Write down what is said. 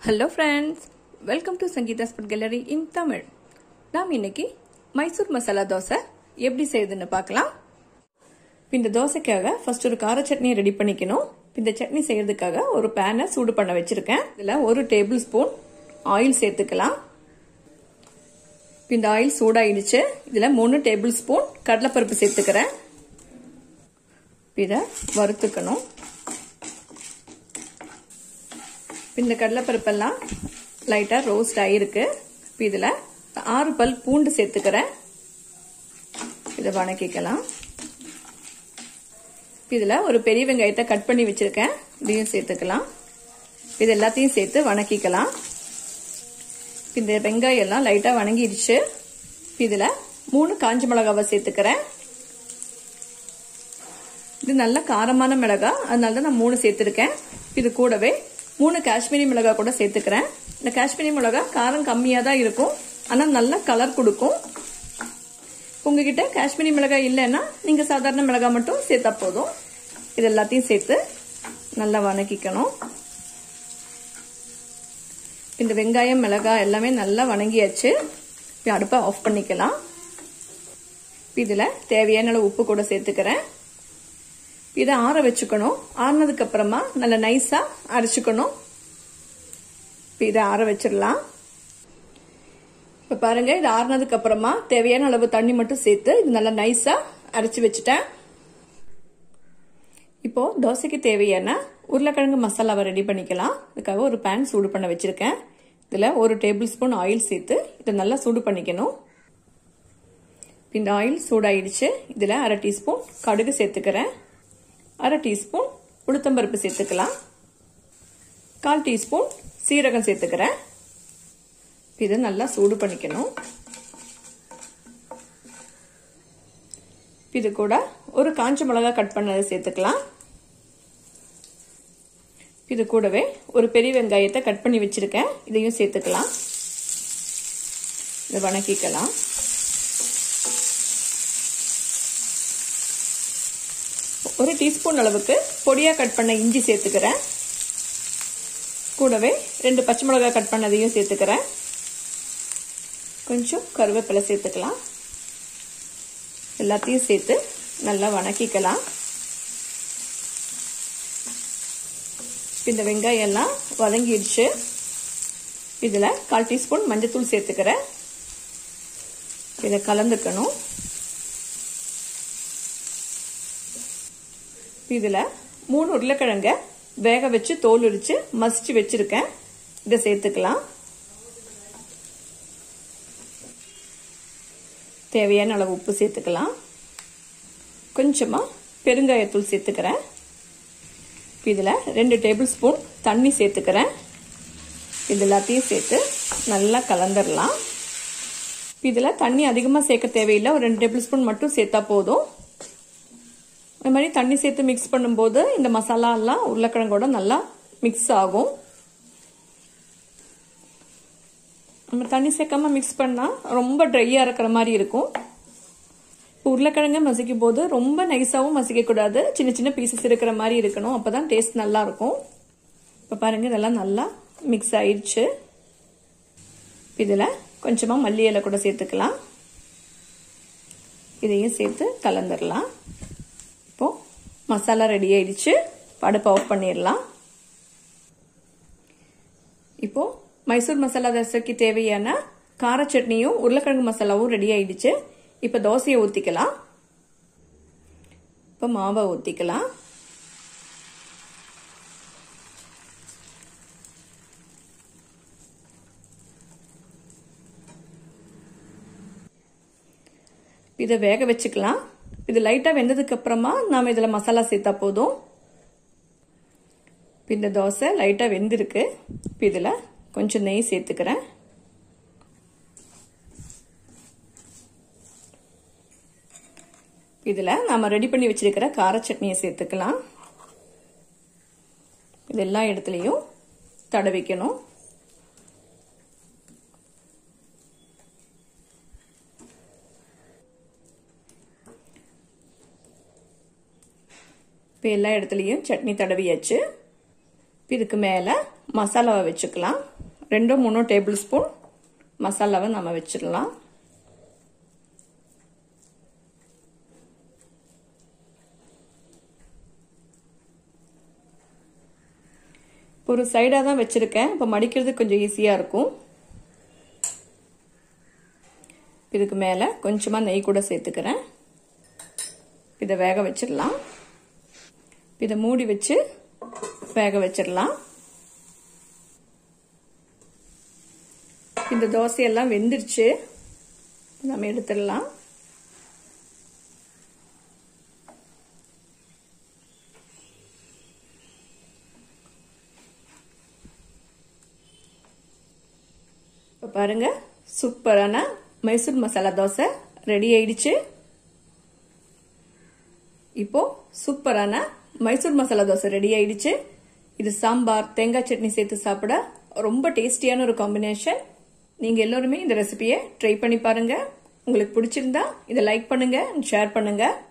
hello friends welcome to Sangeetha spot gallery in Tamil நாம் இன்னைக்கு மைசூர் மசாலா தோசை எப்படி செய்யுதுன்னு பார்க்கலாம் இந்த தோசைக்காக ஃபர்ஸ்ட் ஒரு கார சட்னியை ரெடி பண்ணிக்கணும் இந்த சட்னி செய்யறதுக்காக ஒரு பேனை சூடு பண்ண வச்சிருக்கேன் இதில் ஒரு டேபிள் ஸ்பூன் ஆயில் சேர்த்துக்கலாம் இந்த ஆயில் சூடாயிடுச்சு இதில் மூணு டேபிள் ஸ்பூன் கடலைப்பருப்பு சேர்த்துக்கிறேன் இதை வறுத்துக்கணும் இந்த கடலைப்பருப்பெல்லாம் லைட்டாக ரோஸ்ட் ஆகிருக்கு இதில் ஆறு பல் பூண்டு சேர்த்துக்கிறேன் இதை வணக்கிக்கலாம் இதில் ஒரு பெரிய வெங்காயத்தை கட் பண்ணி வச்சுருக்கேன் இதையும் சேர்த்துக்கலாம் இது எல்லாத்தையும் சேர்த்து வணக்கிக்கலாம் இந்த வெங்காயம் எல்லாம் லைட்டாக வணங்கிடுச்சு இதில் மூணு காஞ்ச மிளகாவை சேர்த்துக்கிறேன் இது நல்ல காரமான மிளகா அதனால தான் நான் மூணு சேர்த்துருக்கேன் இது கூடவே மூணு காஷ்மீரி மிளகா கூட சேர்த்துக்கிறேன் இந்த காஷ்மீரி மிளகா காரம் கம்மியாக தான் இருக்கும் ஆனால் நல்ல கலர் கொடுக்கும் உங்ககிட்ட காஷ்மீரி மிளகாய் இல்லைன்னா நீங்கள் சாதாரண மிளகாய் மட்டும் சேர்த்தா போதும் இது எல்லாத்தையும் சேர்த்து நல்லா வணக்கிக்கணும் இந்த வெங்காயம் மிளகாய் எல்லாமே நல்லா வணங்கியாச்சு அடுப்பை ஆஃப் பண்ணிக்கலாம் இதில் தேவையான அளவு உப்பு கூட சேர்த்துக்கிறேன் இதை ஆற வச்சுக்கணும் ஆறினதுக்கு அப்புறமா நல்லா நைஸா அரைச்சுக்கணும் இதை ஆற வச்சிடலாம் இப்போ பாருங்க இது ஆறினதுக்கு அப்புறமா தேவையான அளவு தண்ணி மட்டும் சேர்த்து இது நல்லா நைஸா அரைச்சு வச்சுட்டேன் இப்போ தோசைக்கு தேவையான உருளைக்கிழங்கு மசாலாவை ரெடி பண்ணிக்கலாம் இதுக்காக ஒரு பேன் சூடு பண்ண வச்சிருக்கேன் இதில் ஒரு டேபிள் ஸ்பூன் ஆயில் சேர்த்து இதை நல்லா சூடு பண்ணிக்கணும் இந்த ஆயில் சூடாயிடுச்சு இதில் அரை டீஸ்பூன் கடுகு சேர்த்துக்கிறேன் அரை டீஸ்பூன் உளுத்தம்பருப்பு சேர்த்துக்கலாம் கால் டீஸ்பூன் சீரகம் சேர்த்துக்கிறேன் இதை நல்லா சூடு பண்ணிக்கணும் இது கூட ஒரு காஞ்ச மிளகா கட் பண்ணதை சேர்த்துக்கலாம் இது கூடவே ஒரு பெரிய வெங்காயத்தை கட் பண்ணி வச்சிருக்கேன் இதையும் சேர்த்துக்கலாம் இதை வணக்கிக்கலாம் ஒரு டீஸ்பூன் அளவுக்கு பொடியாக கட் பண்ண இஞ்சி சேர்த்துக்கிறேன் கூடவே ரெண்டு பச்சை மிளகாய் கட் பண்ணதையும் சேர்த்துக்கிறேன் கொஞ்சம் கருவேப்பிலை சேர்த்துக்கலாம் எல்லாத்தையும் சேர்த்து நல்லா வணக்கிக்கலாம் இந்த வெங்காயம் எல்லாம் வதங்கிடுச்சு இதில் கால் டீஸ்பூன் மஞ்சத்தூள் சேர்த்துக்கிறேன் இதை கலந்துக்கணும் இதில் மூணு உருளைக்கிழங்க வேக வச்சு தோல் உரிச்சு மசிச்சு வச்சிருக்கேன் இதை சேர்த்துக்கலாம் தேவையான அளவு உப்பு சேர்த்துக்கலாம் கொஞ்சமாக பெருங்காயத்தூள் சேர்த்துக்கிறேன் இதில் ரெண்டு டேபிள் ஸ்பூன் தண்ணி சேர்த்துக்கிறேன் இது எல்லாத்தையும் சேர்த்து நல்லா கலந்துடலாம் இதில் தண்ணி அதிகமாக சேர்க்க தேவையில்லை ஒரு ரெண்டு டேபிள் ஸ்பூன் மட்டும் சேர்த்தா போதும் இந்த மாதிரி தண்ணி சேர்த்து மிக்ஸ் பண்ணும்போது இந்த மசாலா எல்லாம் உருளைக்கிழங்கோட நல்லா மிக்ஸ் ஆகும் நம்ம தண்ணி சேர்க்காம மிக்ஸ் பண்ணால் ரொம்ப ட்ரையாக இருக்கிற மாதிரி இருக்கும் உருளைக்கிழங்க மசிக்கும் போது ரொம்ப நைஸாகவும் மசிக்கக்கூடாது சின்ன சின்ன பீசஸ் இருக்கிற மாதிரி இருக்கணும் அப்போ தான் டேஸ்ட் நல்லா இருக்கும் இப்போ பாருங்கள் இதெல்லாம் நல்லா மிக்ஸ் ஆயிடுச்சு இதில் கொஞ்சமாக மல்லி இலை கூட சேர்த்துக்கலாம் இதையும் சேர்த்து கலந்துடலாம் இப்போ மசாலா ரெடி ஆயிடுச்சு அடுப்பு ஆஃப் பண்ணிடலாம் இப்போ மைசூர் மசாலா தோசைக்கு தேவையான கார சட்னியும் உருளைக்கிழங்கு மசாலாவும் ரெடி ஆயிடுச்சு இப்போ தோசையை ஊற்றிக்கலாம் இப்போ மாவை ஊற்றிக்கலாம் இதை வேக வச்சுக்கலாம் இது லைட்டாக வெந்ததுக்கு அப்புறமா நாம் இதில் மசாலா சேர்த்தா போதும் இந்த தோசை லைட்டாக வெந்திருக்கு இதில் கொஞ்சம் நெய் சேர்த்துக்கிறேன் இதில் நாம் ரெடி பண்ணி வச்சிருக்கிற கார சட்னியை சேர்த்துக்கலாம் இது எல்லா இடத்துலையும் தடவிக்கணும் இப்போ எல்லா இடத்துலையும் சட்னி தடவியாச்சு இதுக்கு மேலே மசாலாவை வச்சுக்கலாம் ரெண்டோ மூணோ டேபிள் ஸ்பூன் மசாலாவை நம்ம வச்சிடலாம் ஒரு சைடாக தான் வச்சுருக்கேன் இப்போ மடிக்கிறது கொஞ்சம் ஈஸியாக இருக்கும் இதுக்கு மேலே கொஞ்சமாக நெய் கூட சேர்த்துக்கிறேன் இதை வேக வச்சிடலாம் இதை மூடி வச்சு வேக வச்சிடலாம் இந்த தோசையெல்லாம் வெந்துருச்சு நம்ம எடுத்துடலாம் இப்போ பாருங்க சூப்பரான மைசூர் மசாலா தோசை ரெடி ஆயிடுச்சு இப்போ சூப்பரான மைசூர் மசாலா தோசை ரெடி ஆயிடுச்சு இது சாம்பார் தேங்காய் சட்னி சேர்த்து சாப்பிட ரொம்ப டேஸ்டியான ஒரு காம்பினேஷன் நீங்க எல்லாருமே இந்த ரெசிபியை ட்ரை பண்ணி பாருங்க உங்களுக்கு பிடிச்சிருந்தா இதை லைக் பண்ணுங்க ஷேர் பண்ணுங்க